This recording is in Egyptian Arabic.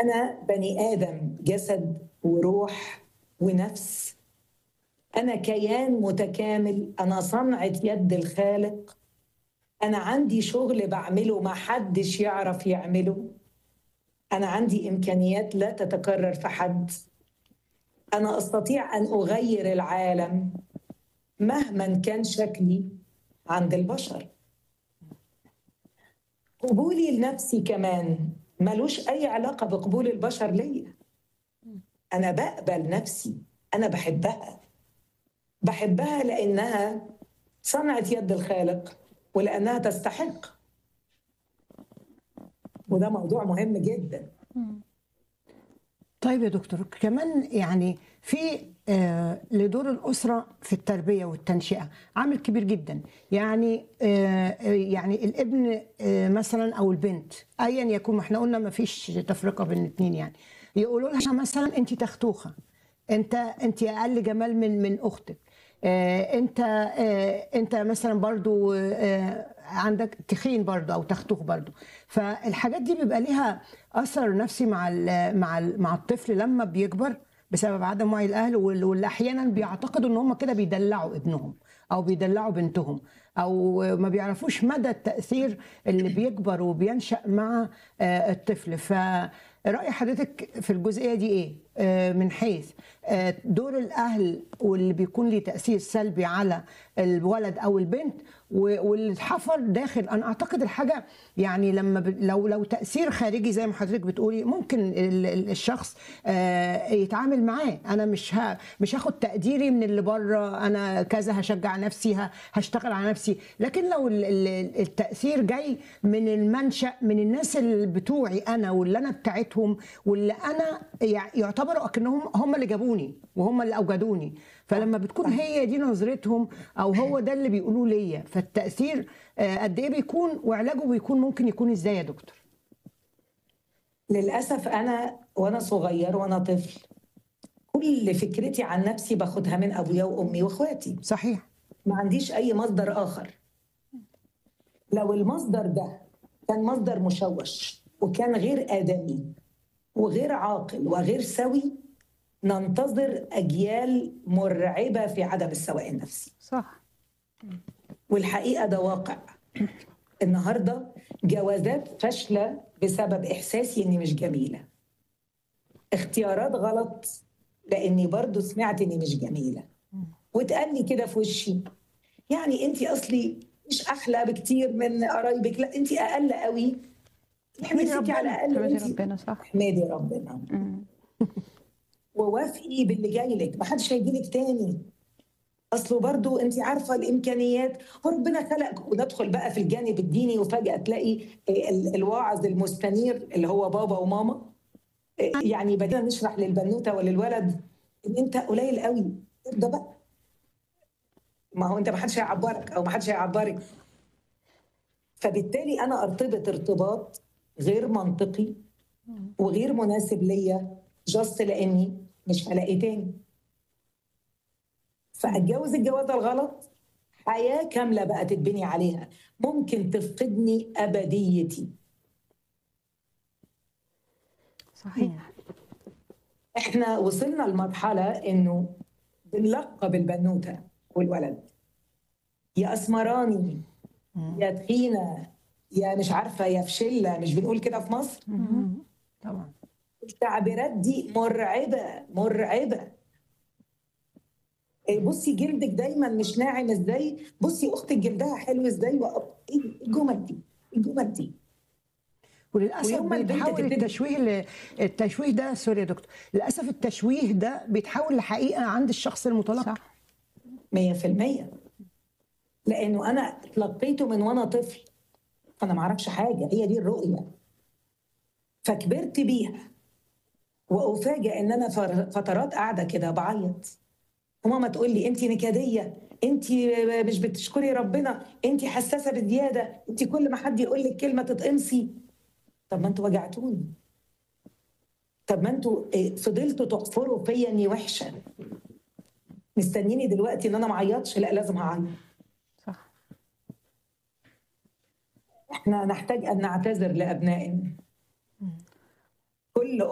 انا بني ادم جسد وروح ونفس انا كيان متكامل انا صنعه يد الخالق انا عندي شغل بعمله ما حدش يعرف يعمله انا عندي امكانيات لا تتكرر في حد انا استطيع ان اغير العالم مهما كان شكلي عند البشر قبولي لنفسي كمان ملوش اي علاقه بقبول البشر ليا انا بقبل نفسي انا بحبها بحبها لانها صنعت يد الخالق ولانها تستحق وده موضوع مهم جدا طيب يا دكتور كمان يعني في آه لدور الأسرة في التربية والتنشئة عامل كبير جدا يعني آه يعني الابن آه مثلا أو البنت أيا يكون ما احنا قلنا ما فيش تفرقة بين الاثنين يعني يقولوا لها مثلا أنت تختوخة أنت أنت أقل جمال من من أختك آه انت آه انت مثلا برضو آه عندك تخين برضو او تختوخ برضو فالحاجات دي بيبقى ليها اثر نفسي مع ال مع ال مع الطفل لما بيكبر بسبب عدم وعي الاهل واللي احيانا بيعتقدوا ان هم كده بيدلعوا ابنهم او بيدلعوا بنتهم او ما بيعرفوش مدى التاثير اللي بيكبر وبينشا مع الطفل فرأي حضرتك في الجزئيه دي ايه من حيث دور الاهل واللي بيكون ليه تاثير سلبي على الولد او البنت واللي اتحفر داخل انا اعتقد الحاجه يعني لما ب... لو لو تاثير خارجي زي ما حضرتك بتقولي ممكن الشخص يتعامل معاه انا مش ها مش هاخد تقديري من اللي بره انا كذا هشجع نفسي هشتغل على نفسي لكن لو التاثير جاي من المنشا من الناس اللي بتوعي انا واللي انا بتاعتهم واللي انا يعتبروا اكنهم هم اللي جابوني وهم اللي اوجدوني فلما بتكون هي دي نظرتهم او هو ده اللي بيقولوه ليا فالتاثير قد ايه بيكون وعلاجه بيكون ممكن يكون ازاي يا دكتور للاسف انا وانا صغير وانا طفل كل فكرتي عن نفسي باخدها من ابويا وامي واخواتي صحيح ما عنديش اي مصدر اخر لو المصدر ده كان مصدر مشوش وكان غير ادمي وغير عاقل وغير سوي ننتظر اجيال مرعبه في عدم السواء النفسي صح والحقيقه ده واقع النهارده جوازات فاشله بسبب احساسي اني مش جميله اختيارات غلط لاني برضو سمعت اني مش جميله واتقال لي كده في وشي يعني انت اصلي مش احلى بكتير من قرايبك لا انت اقل قوي احمدي ربنا على الاقل احمدي ربنا صح احمدي ربنا ووافقي باللي جاي لك ما حدش هيجي لك تاني اصله برضو انت عارفه الامكانيات وربنا خلق وندخل بقى في الجانب الديني وفجاه تلاقي الواعظ المستنير اللي هو بابا وماما يعني بدينا نشرح للبنوته وللولد ان انت قليل قوي ارضى بقى ما هو انت ما حدش هيعبرك او ما حدش هيعبرك فبالتالي انا ارتبط ارتباط غير منطقي وغير مناسب ليا جاست لاني مش هلاقي تاني فاتجوز الجوازه الغلط حياه كامله بقى تتبني عليها ممكن تفقدني ابديتي صحيح احنا وصلنا لمرحله انه بنلقب البنوته والولد يا اسمراني يا تخينه يا مش عارفه يا فشله مش بنقول كده في مصر طبعا التعبيرات دي مرعبه مرعبه بصي جلدك دايما مش ناعم ازاي بصي اختك جلدها حلو ازاي ايه الجمل دي الجمل دي وللاسف بيتحول التشويه التشويه ده سوري يا دكتور للاسف التشويه ده بيتحول لحقيقه عند الشخص المتلقي صح 100% لانه انا تلقيته من وانا طفل فانا ما اعرفش حاجه هي دي الرؤيه فكبرت بيها وافاجئ ان انا فترات قاعده كده بعيط وماما تقول لي انت نكديه انت مش بتشكري ربنا انت حساسه بزياده انت كل ما حد يقول لك كلمه تتقمصي طب ما انتوا وجعتوني طب ما انتوا فضلتوا تحفروا فيا اني وحشه مستنيني دلوقتي ان انا ما اعيطش لا لازم هعيط صح احنا نحتاج ان نعتذر لابنائنا كل